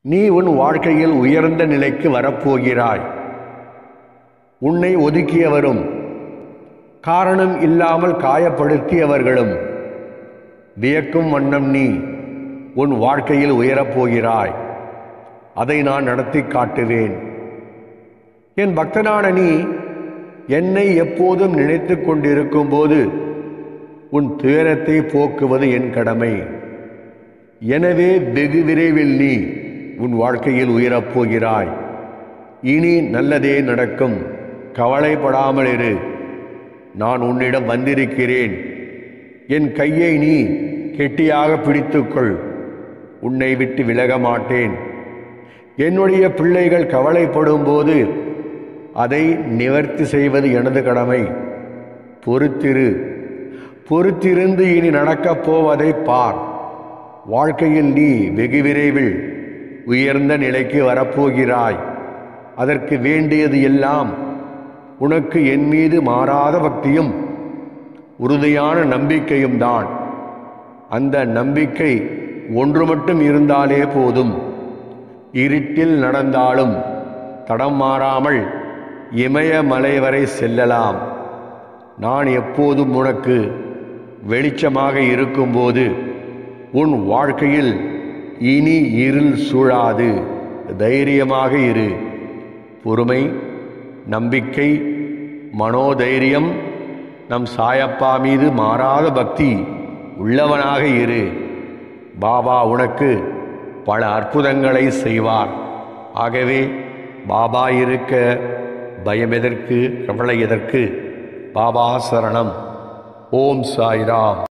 நீ உன் வாழ்க்கையில் உயர்ந்த நிலைக்கு வரப்போகிறாய் உன்னை ஒதுக்கியவரும் காரணம் இல்லாமல் காயப்படுத்தியவர்களும் வியக்கும் வண்ணம் நீ உன் வாழ்க்கையில் உயரப்போகிறாய் அதை நான் நடத்தி காட்டுவேன் என் பக்தனான நீ என்னை எப்போதும் நினைத்து கொண்டிருக்கும் போது உன் துயரத்தை போக்குவது என் கடமை எனவே வெகு விரைவில் நீ உன் வாழ்க்கையில் உயரப் போகிறாய் இனி நல்லதே நடக்கும் கவலைப்படாமல் இரு நான் உன்னிடம் வந்திருக்கிறேன் என் கையை நீ கெட்டியாக பிடித்துக்கொள் உன்னை விட்டு விலக மாட்டேன் என்னுடைய பிள்ளைகள் கவலைப்படும் போது அதை நிவர்த்தி செய்வது எனது கடமை பொறுத்திரு பொறுத்திருந்து இனி நடக்கப் போவதை பார் வாழ்க்கையில் நீ வெகு விரைவில் உயர்ந்த நிலைக்கு வரப்போகிறாய் அதற்கு வேண்டியது எல்லாம் உனக்கு என் மீது மாறாத பக்தியும் உறுதியான நம்பிக்கையும் தான் அந்த நம்பிக்கை ஒன்று மட்டும் இருந்தாலே போதும் இருட்டில் நடந்தாலும் தடம் மாறாமல் இமயமலை வரை செல்லலாம் நான் எப்போதும் உனக்கு வெளிச்சமாக இருக்கும்போது உன் வாழ்க்கையில் இனி இருள் சூழாது தைரியமாக இரு பொறுமை நம்பிக்கை மனோதைரியம் நம் சாயப்பா மீது மாறாத பக்தி உள்ளவனாக இரு பாபா உனக்கு பல அற்புதங்களை செய்வார் ஆகவே பாபா இருக்க பயம் எதற்கு கவலை எதற்கு பாபா சரணம் ஓம் சாய்ராம்